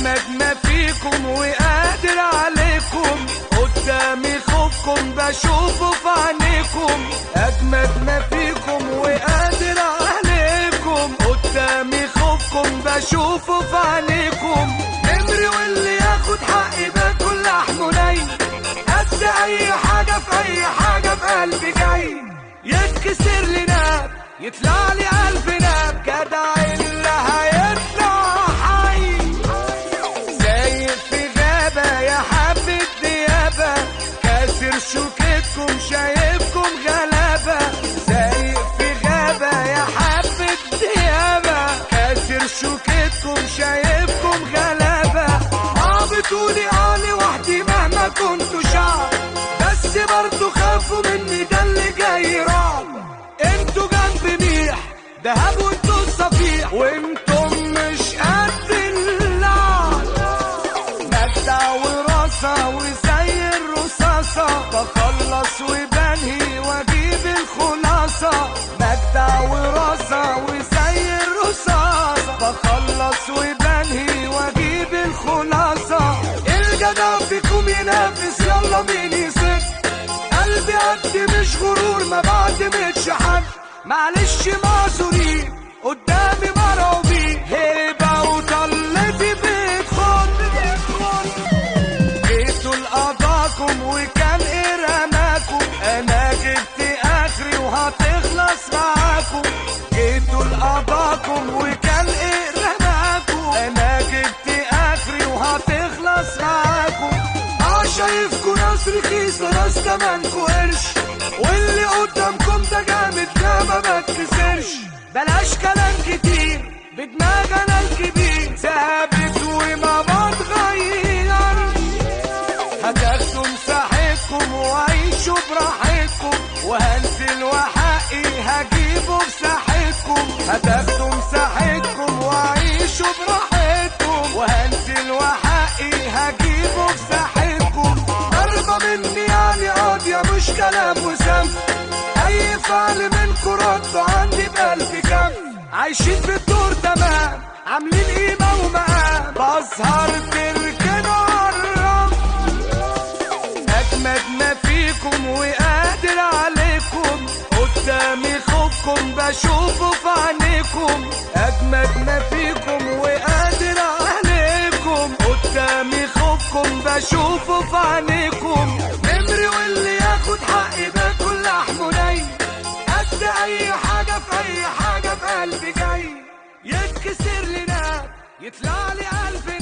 اجمد ما فيكم وقادر عليكم قدامي خوفكم بشوفه في عينيكم اجمد ما فيكم وقادر عليكم قدامي خوفكم بشوفه في عينيكم نمري واللي ياخد حقي باكل لحمه ني قد اي حاجه في اي حاجه في قلبي جاي يتكسر لي ناب يطلع لي قلب ناب جدع اللي هيطلع حي سايق في غابة يا حبة ديابة كاسر شوكتكم شايفكم غلابة سايق في غابة يا حبة ديابة كاسر شوكتكم شايفكم غلابة اه بتقولي اه لوحدي مهما كنتوا شعب بس برضو خافوا مني ده اللي جاي رعب انتوا جنب ميح دهب وانتوا الصفيح وانتم مش قد اللعب مجدع وراسة وزي الرصاصة بخلص وبنهي واجيب الخلاصة مجدع وراسة وزي الرصاصة بخلص وبنهي واجيب الخلاصة الجدع فيكم ينافس يلا مين يصد قلبي قد مش غرور ما بعتمدش حد معلش معذورين قدامي مرعوبين هيبة وطلتي بتخد جيتوا لقضاكم وكان إرماكم أنا جبت آخري وهتخلص معاكم جيتوا لقضاكم وكان إرماكم أنا جبت آخري وهتخلص معاكم اه شايفكوا ناس رخيصة ناس تمنكوا قرش واللي قدامكم ده جامد ده ما بتكسرش بلاش كلام كتير بدماغ انا الكبير ثابت وما بتغيرش هتاخدوا مساحتكم وعيشوا براحتكم وهنزل وحقي هجيبه في ساحتكم هتاخدوا مساحتكم وعيشوا براحتكم وهنزل وحقي هجيبه في ساحتكم ضربة مني يعني قاضية مش كلام وسم أي فعل منكم رد عندي بألف كم عايشين في الدور تمام عاملين قيمة ومقام بظهر تركنوا عالرمل أجمد ما فيكم وقادر عليكم قدامي خوفكم بشوفه في عينيكم أجمد ما فيكم وقادر عليكم قدامي خوفكم بشوفه في عينيكم نمري واللي ياخد حقي باكل لحمه ني قد أي حاجة في أي حاجة في قلبي جاي يتكسر لي ناب يطلع لي قلبي